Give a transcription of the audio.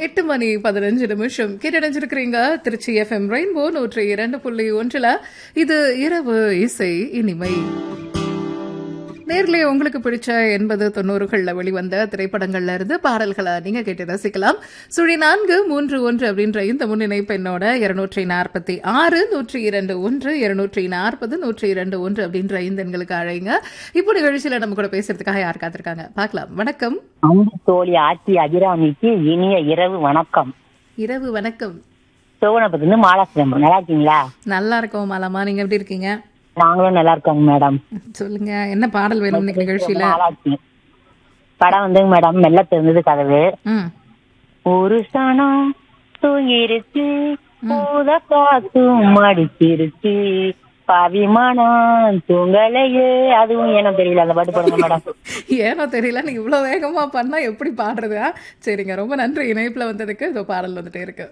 எட்டு மணி பதினஞ்சு நிமிஷம் கேட்டடைஞ்சிருக்கிறீங்க திருச்சி எஃப்எம் ரெயின்போ நூற்றி இரண்டு புள்ளி ஒன்றுல இது இரவு இசை இனிமை நேர்ல உங்களுக்கு பிடிச்ச எண்பது தொண்ணூறுகள்ல வெளிவந்த திரைப்படங்கள்ல இருந்து பாடல்களை நீங்க கேட்டு ரசிக்கலாம் சுழி நான்கு மூன்று ஒன்று அப்படின்ற இந்த முன்னிணைப்பு என்னோட இருநூற்றி நாற்பத்தி ஆறு நூற்றி இரண்டு ஒன்று இருநூற்றி நாற்பது நூற்றி இரண்டு ஒன்று அப்படின்ற இந்த எண்களுக்கு அழைங்க இப்போ நிகழ்ச்சியில நம்ம கூட பேசுறதுக்காக யார் காத்திருக்காங்க பார்க்கலாம் வணக்கம் அன்பு தோழி ஆட்சி அபிராமிக்கு இனிய இரவு வணக்கம் இரவு வணக்கம் சோவனபத்துல மாலாசிரம் நல்லா இருக்கீங்களா நல்லா இருக்கோம் மாலாமா நீங்க எப்படி இருக்கீங்க நாங்களும் நல்லா இருக்கோங்க மேடம் சொல்லுங்க என்ன பாடல் வேணும் இன்னைக்கு நிகழ்ச்சியில நாளாச்சு படம் வந்துங்க மேடம் மெல்ல திறந்தது கதவு ம் ஒரு சனம் தூங்கிருச்சு பூத காத்தும் அடிச்சிருச்சு பவிமானம் தூங்கலையே அதுவும் எனக்கு தெரியல அந்த பாட்டு போடுங்க மேடம் ஏனோ தெரியல நீ இவ்வளவு வேகமா பண்ணா எப்படி பாடுறது ஆ? சரிங்க ரொம்ப நன்றி இணைப்புல வந்ததுக்கு இதோ பாடல் வந்துட்டே இருக்கு